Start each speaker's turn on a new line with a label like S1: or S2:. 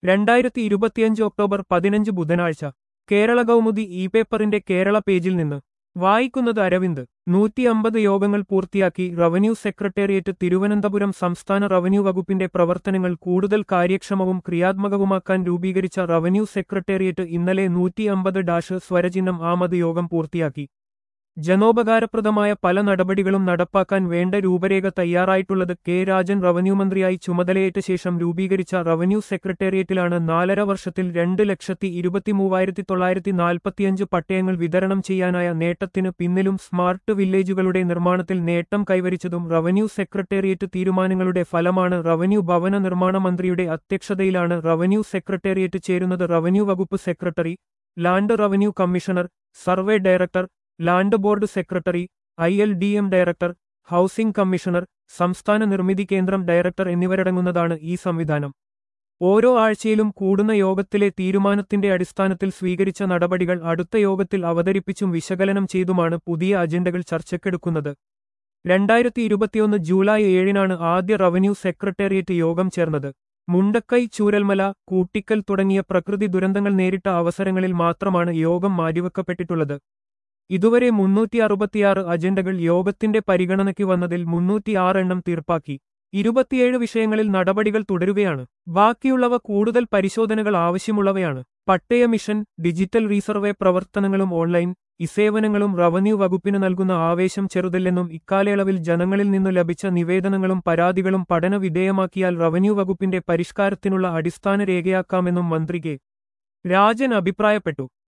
S1: രണ്ടായിരത്തി ഇരുപത്തിയഞ്ച് ഒക്ടോബർ പതിനഞ്ച് ബുധനാഴ്ച കേരള കൗമുദി ഇ പേപ്പറിന്റെ കേരള പേജിൽ നിന്ന് വായിക്കുന്നത് അരവിന്ദ് നൂറ്റി അമ്പത് യോഗങ്ങൾ പൂർത്തിയാക്കി റവന്യൂ സെക്രട്ടേറിയറ്റ് തിരുവനന്തപുരം സംസ്ഥാന റവന്യൂ വകുപ്പിന്റെ പ്രവർത്തനങ്ങൾ കൂടുതൽ കാര്യക്ഷമവും ക്രിയാത്മകവുമാക്കാൻ രൂപീകരിച്ച റവന്യൂ സെക്രട്ടേറിയറ്റ് ഇന്നലെ നൂറ്റി അമ്പത് ഡാഷ് സ്വരചിഹ്നം ആമത് യോഗം പൂർത്തിയാക്കി ജനോപകാരപ്രദമായ പല നടപടികളും നടപ്പാക്കാൻ വേണ്ട രൂപരേഖ തയ്യാറായിട്ടുള്ളത് കെ രാജൻ റവന്യൂ മന്ത്രിയായി ചുമതലയേറ്റ ശേഷം രൂപീകരിച്ച റവന്യൂ സെക്രട്ടേറിയറ്റിലാണ് നാലര വർഷത്തിൽ രണ്ട് ലക്ഷത്തി ഇരുപത്തിമൂവായിരത്തി തൊള്ളായിരത്തി നാൽപ്പത്തിയഞ്ച് പട്ടയങ്ങൾ വിതരണം ചെയ്യാനായ നേട്ടത്തിന് പിന്നിലും സ്മാർട്ട് വില്ലേജുകളുടെ നിർമ്മാണത്തിൽ നേട്ടം കൈവരിച്ചതും റവന്യൂ സെക്രട്ടേറിയറ്റ് തീരുമാനങ്ങളുടെ ഫലമാണ് റവന്യൂ ഭവന നിർമ്മാണ മന്ത്രിയുടെ അധ്യക്ഷതയിലാണ് റവന്യൂ സെക്രട്ടേറിയറ്റ് ചേരുന്നത് റവന്യൂ വകുപ്പ് secretary land revenue commissioner survey director land board secretary I L D M director housing commissioner സംസ്ഥാന നിർമ്മിതി കേന്ദ്രം ഡയറക്ടർ എന്നിവരടങ്ങുന്നതാണ് ഈ സംവിധാനം ഓരോ ആഴ്ചയിലും കൂടുന്ന യോഗത്തിലെ തീരുമാനത്തിന്റെ അടിസ്ഥാനത്തിൽ സ്വീകരിച്ച നടപടികൾ അടുത്ത യോഗത്തിൽ അവതരിപ്പിച്ചും വിശകലനം ചെയ്തുമാണ് പുതിയ അജണ്ടകൾ ചർച്ചയ്ക്കെടുക്കുന്നത് രണ്ടായിരത്തി ഇരുപത്തിയൊന്ന് ജൂലൈ ഏഴിനാണ് ആദ്യ റവന്യൂ സെക്രട്ടേറിയറ്റ് യോഗം ചേർന്നത് മുണ്ടക്കൈ ചൂരൽമല കൂട്ടിക്കൽ തുടങ്ങിയ പ്രകൃതി ദുരന്തങ്ങൾ നേരിട്ട അവസരങ്ങളിൽ മാത്രമാണ് യോഗം മാറ്റിവെക്കപ്പെട്ടിട്ടുള്ളത് ഇതുവരെ മുന്നൂറ്റി അറുപത്തിയാറ് അജണ്ടകൾ യോഗത്തിന്റെ പരിഗണനയ്ക്ക് വന്നതിൽ മുന്നൂറ്റിയാറ് എണ്ണം തീർപ്പാക്കി ഇരുപത്തിയേഴ് വിഷയങ്ങളിൽ നടപടികൾ തുടരുകയാണ് ബാക്കിയുള്ളവ കൂടുതൽ പരിശോധനകൾ ആവശ്യമുള്ളവയാണ് പട്ടയ മിഷൻ ഡിജിറ്റൽ റീസർവേ പ്രവർത്തനങ്ങളും ഓൺലൈൻ ഇസേവനങ്ങളും റവന്യൂ വകുപ്പിന് നൽകുന്ന ആവേശം ചെറുതല്ലെന്നും ഇക്കാലയളവിൽ ജനങ്ങളിൽ നിന്നു ലഭിച്ച നിവേദനങ്ങളും പരാതികളും പഠന വിധേയമാക്കിയാൽ റവന്യൂ വകുപ്പിന്റെ പരിഷ്കാരത്തിനുള്ള അടിസ്ഥാന രേഖയാക്കാമെന്നും മന്ത്രി കെ രാജൻ അഭിപ്രായപ്പെട്ടു